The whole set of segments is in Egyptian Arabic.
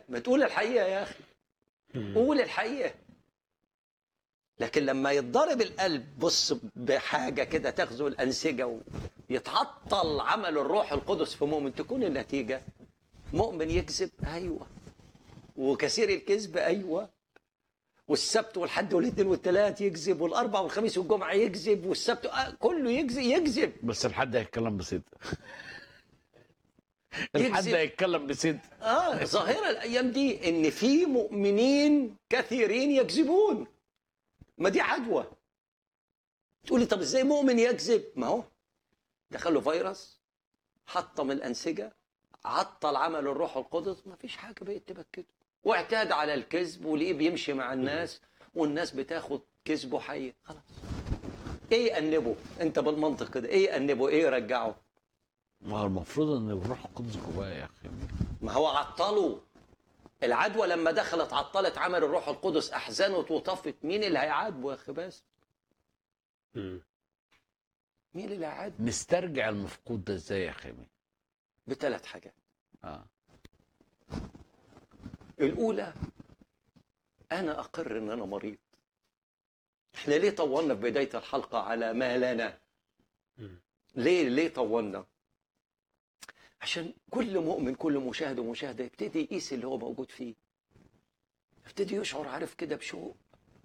ما تقول الحقيقه يا اخي قول الحقيقه لكن لما يتضرب القلب بص بحاجه كده تغزو الانسجه ويتعطل عمل الروح القدس في مؤمن تكون النتيجه مؤمن يكذب ايوه وكثير الكذب ايوه والسبت والحد والاثنين والثلاث يكذب والاربع والخميس والجمعه يكذب والسبت آه كله يكذب يكذب بس الحد هيتكلم بصدق الحد يكذب. هيتكلم بصدق اه ظاهره الايام دي ان في مؤمنين كثيرين يكذبون ما دي عدوى تقولي طب ازاي مؤمن يكذب ما هو دخله فيروس حطم الانسجه عطل عمل الروح القدس ما فيش حاجه بقت تبقى كده واعتاد على الكذب وليه بيمشي مع الناس والناس بتاخد كذبه حي خلاص ايه يأنبه انت بالمنطق كده ايه يأنبه ايه يرجعه ما هو المفروض ان الروح القدس جواه يا اخي ما هو عطله العدوى لما دخلت عطلت عمل الروح القدس احزنت وطفت مين اللي هيعاتبه يا اخي بس مم. مين اللي هيعاتبه نسترجع المفقود ده ازاي يا اخي بثلاث حاجات اه الاولى انا اقر ان انا مريض احنا ليه طولنا في بدايه الحلقه على ما لنا مم. ليه ليه طولنا عشان كل مؤمن كل مشاهد ومشاهده يبتدي يقيس اللي هو موجود فيه يبتدي يشعر عارف كده بشوق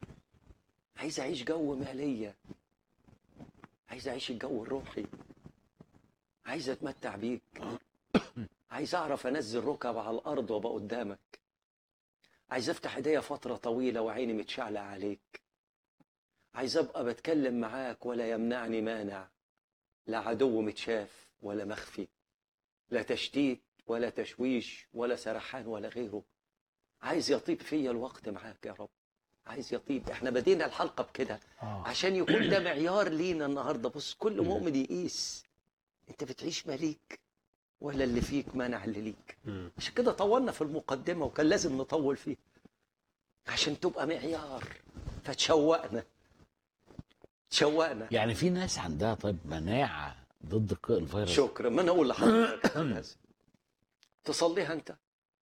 عايز اعيش جو ماليه عايز اعيش الجو الروحي عايز اتمتع بيك عايز اعرف انزل ركب على الارض وابقى قدامك عايز افتح ايديا فتره طويله وعيني متشعله عليك عايز ابقى بتكلم معاك ولا يمنعني مانع لا عدو متشاف ولا مخفي لا تشتيت ولا تشويش ولا سرحان ولا غيره عايز يطيب فيا الوقت معاك يا رب عايز يطيب احنا بدينا الحلقه بكده آه. عشان يكون ده معيار لينا النهارده بص كل مؤمن يقيس انت بتعيش مليك ولا اللي فيك منع اللي ليك مم. عشان كده طولنا في المقدمه وكان لازم نطول فيها عشان تبقى معيار فتشوقنا تشوقنا يعني في ناس عندها طيب مناعه ضد ق- الفيروس شكرا ما انا اقول لحضرتك هذا. تصليها انت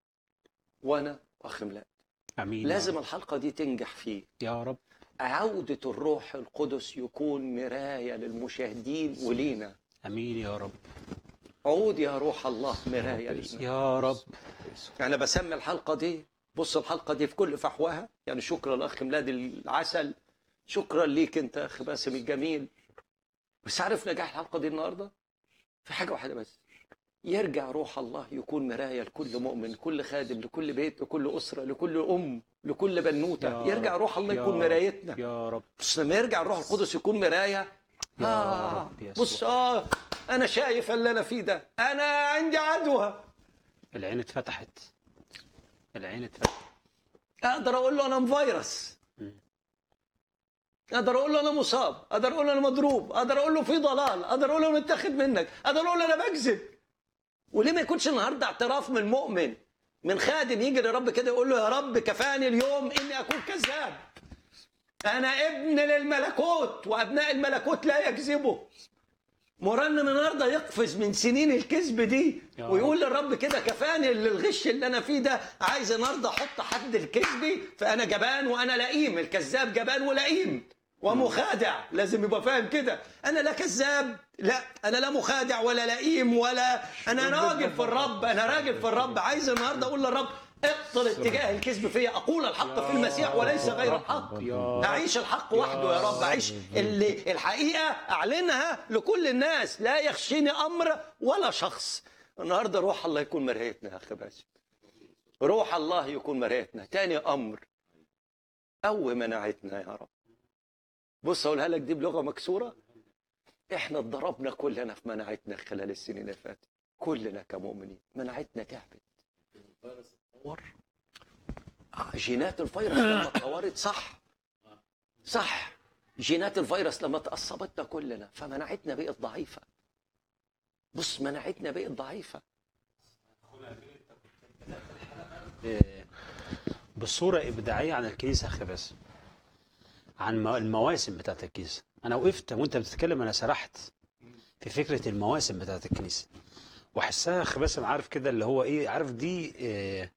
وانا واخ ملاك امين يا لازم رب. الحلقه دي تنجح فيه يا رب عودة الروح القدس يكون مراية للمشاهدين ولينا امين يا رب عود يا روح الله مراية لينا يا رب أنا بسمي الحلقة دي بص الحلقة دي في كل فحواها يعني شكرا لأخ ميلاد العسل شكرا ليك أنت أخ باسم الجميل بس عارف نجاح الحلقة دي النهاردة في حاجة واحدة بس يرجع روح الله يكون مراية لكل مؤمن لكل خادم لكل بيت لكل أسرة لكل أم لكل بنوتة يا يرجع رب. روح الله يا يكون رب. مرايتنا يا رب بس لما يرجع الروح القدس يكون مراية يا آه رب يسوع. بص آه أنا شايف اللي أنا فيه ده أنا عندي عدوى العين اتفتحت العين اتفتحت أقدر أقول له أنا مفيروس مم. أقدر أقول له أنا مصاب أقدر أقول له أنا مضروب أقدر أقول له في ضلال أقدر أقول له أنا متاخد منك أقدر أقول له أنا بكذب وليه ما يكونش النهارده اعتراف من مؤمن من خادم يجي لرب كده يقول له يا رب كفاني اليوم إني أكون كذاب أنا ابن للملكوت وأبناء الملكوت لا يكذبوا مرنم النهارده يقفز من سنين الكذب دي يا ويقول للرب كده كفاني الغش اللي انا فيه ده عايز النهارده احط حد الكذب فانا جبان وانا لئيم الكذاب جبان ولئيم ومخادع لازم يبقى فاهم كده انا لا كذاب لا انا لا مخادع ولا لئيم ولا انا راجل في الرب انا راجل في الرب عايز النهارده اقول للرب ابطل اتجاه الكذب فيا اقول الحق في المسيح وليس غير الحق يا أعيش الحق وحده يا رب أعيش اللي الحقيقة أعلنها لكل الناس لا يخشيني أمر ولا شخص النهاردة روح الله يكون مرهيتنا يا أخي باسم روح الله يكون مرهيتنا تاني أمر قوي مناعتنا يا رب بص أقولها لك دي بلغة مكسورة إحنا اتضربنا كلنا في مناعتنا خلال السنين اللي فاتت كلنا كمؤمنين مناعتنا تعبت اتطور آه، جينات الفيروس لما اتطورت صح صح جينات الفيروس لما تأصبتنا كلنا فمناعتنا بقت ضعيفة بص مناعتنا بقت ضعيفة آه، بصورة إبداعية عن الكنيسة أخي بس عن مو- المواسم بتاعت الكنيسة أنا وقفت وأنت بتتكلم أنا سرحت في فكرة المواسم بتاعت الكنيسة وأحسها أخي باسم عارف كده اللي هو إيه عارف دي آه،